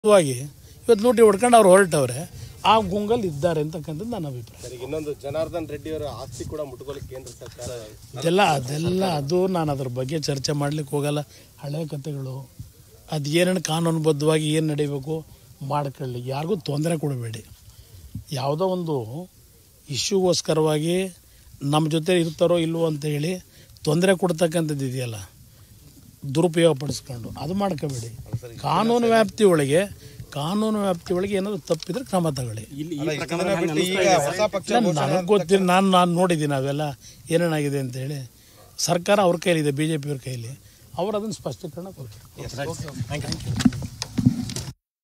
ವಾಗಿ ಇವತ್ತು ನೋಡಿ ಹೊಡ್ಕೊಂಡು ಅವ್ರು ಹೊರಟವ್ರೆ ಆ ಗುಂಗಲ್ಲಿ ಇದ್ದಾರೆ ಅಂತಕ್ಕಂಥದ್ದು ನನ್ನ ಅಭಿಪ್ರಾಯ ಸರ್ ಈಗ ಇನ್ನೊಂದು ಜನಾರ್ದನ್ ರೆಡ್ಡಿ ಅವರ ಆಸ್ತಿ ಕೂಡ ಮುಟ್ಕೊಳ್ಳಿ ಕೇಂದ್ರ ಸರ್ಕಾರ ಅದೆಲ್ಲ ಅದೆಲ್ಲ ಅದು ನಾನು ಅದ್ರ ಬಗ್ಗೆ ಚರ್ಚೆ ಮಾಡ್ಲಿಕ್ಕೆ ಹೋಗಲ್ಲ ಹಳೆ ಕಥೆಗಳು ಅದು ಏನೇನು ಕಾನೂನುಬದ್ಧವಾಗಿ ಏನು ನಡೀಬೇಕು ಮಾಡ್ಕೊಳ್ಳಿ ಯಾರಿಗೂ ತೊಂದರೆ ಕೊಡಬೇಡಿ ಯಾವುದೋ ಒಂದು ಇಶ್ಯೂಗೋಸ್ಕರವಾಗಿ ನಮ್ಮ ಜೊತೆ ಇರ್ತಾರೋ ಇಲ್ವೋ ಅಂತ ಹೇಳಿ ತೊಂದರೆ ಕೊಡ್ತಕ್ಕಂಥದ್ದು ಇದೆಯಲ್ಲ ದುರುಪಯೋಗ ಪಡಿಸ್ಕೊಂಡು ಅದು ಮಾಡ್ಕೋಬೇಡಿ ಕಾನೂನು ವ್ಯಾಪ್ತಿ ಒಳಗೆ ಕಾನೂನು ವ್ಯಾಪ್ತಿ ಒಳಗೆ ಏನಾದರೂ ತಪ್ಪಿದ್ರೆ ಕ್ರಮ ತಗೊಳ್ಳಿ ನನಗೆ ಗೊತ್ತಿಲ್ಲ ನಾನು ನಾನು ನೋಡಿದ್ದೀನಿ ಅವೆಲ್ಲ ಏನೇನಾಗಿದೆ ಅಂತ ಹೇಳಿ ಸರ್ಕಾರ ಅವ್ರ ಕೈಲಿದೆ ಬಿ ಜೆ ಪಿಯವ್ರ ಕೈಲಿ ಅವ್ರು ಅದನ್ನು ಸ್ಪಷ್ಟೀಕರಣ ಕೊಡ್ತಾರೆ